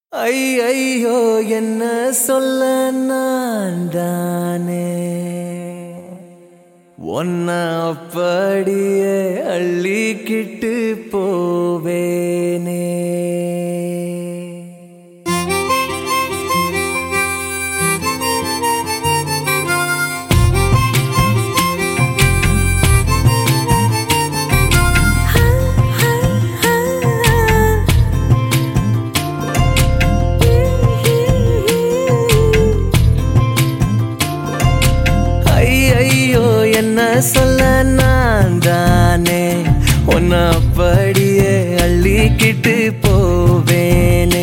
ஐயோ என்ன சொல்ல நான் தானே ஒன்ன அப்படியே அள்ளிக்கிட்டு போவேனே ஐயோ என்ன சொல்ல நான் தானே ஒன்ன அப்படியே அள்ளிக்கிட்டு போவேனே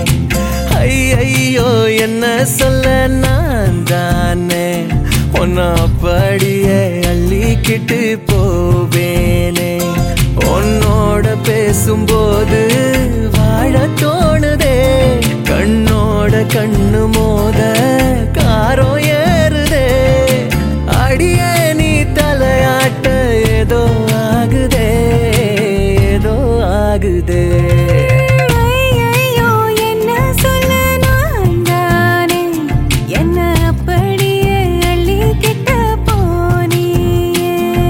ஐயோ என்ன சொல்ல நான் தானே ஒன்ன அப்படியே அள்ளிக்கிட்டு போவேனே உன்னோட பேசும்போது வாழ தோணுதே கண்ணோட கண்ணு மோத காரோ ஏறுதே அடியே நீ தலையாட்ட ஏதோ ஆகுதே ஏதோ ஆகுதே ஐயையோ என்ன சொல்ல நான் தானே என்ன அப்படியே அள்ளிக்கிட்ட போனியே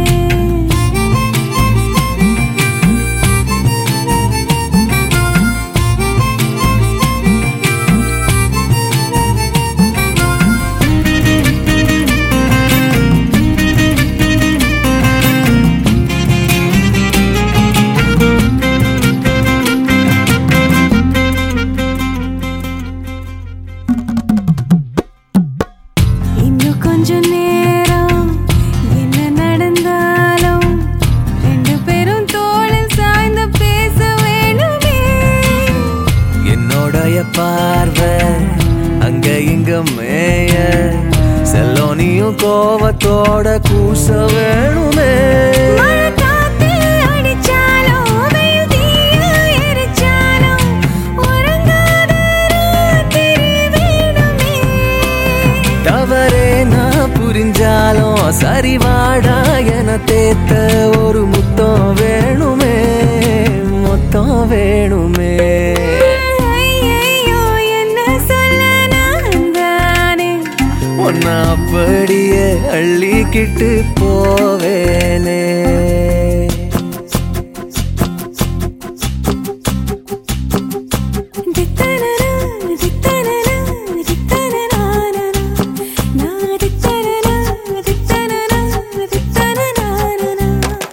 இன்னும் கொஞ்ச நேரம் என்ன நடந்தாலும் ரெண்டு பேரும் தோளில் சாய்ந்து பேச வேணுமே என்னோடைய பார்வை அங்க இங்க மேய செல்லோனியும் கோவத்தோட கூச வேணுமே மழை காத்து அடிச்சாலும் வெயில் தீய எரிச்சாலும் உறங்காத ராத்திரி வேணுமே தவறே நான் புரிஞ்சாலும் சரிவாடா என தேத்த ஒரு முத்தம் வேணுமே மொத்தம் வேணுமே ஐயையோ என்ன சொல்ல நான் தானே ஒன்ன அப்படியே அள்ளிக்கிட்டு போவேனே தித்தனனா தித்தனனா தித்தனனானா நா தித்தனனா தித்தனனா தித்தனனானா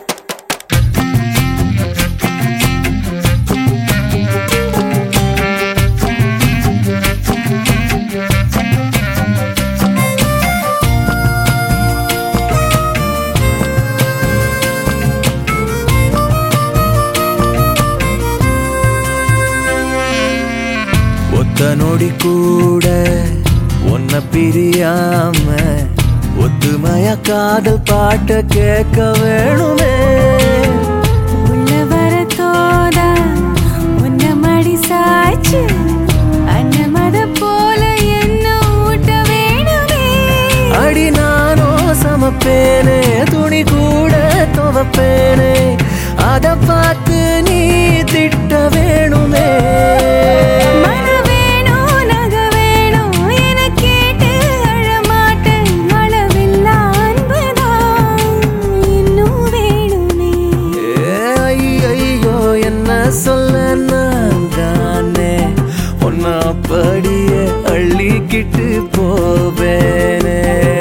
ஒத்த நொடி கூட உன்னை பிரியாம ஒத்துமைய காதல் பாட்ட கேட்க வேணுமே உள்ள வர தோதா உன்ன மடி சாய்ச்சு அன்னமத போல என்ன ஊட்ட வேணுமே அடி நானோ சமப்பேனே துணி கூட துவப்பேனே அத பார்த்து நீ திட்ட வேணுமே மன வேணும் நக வேணும் என கேட்டு அழமாட்டேன் அளவில்லா அன்புதான் இன்னும் வேணுமே ஐயோ என்ன சொல்ல நான் தானே ஒன்ன அப்படியே அள்ளிக்கிட்டு போவேனே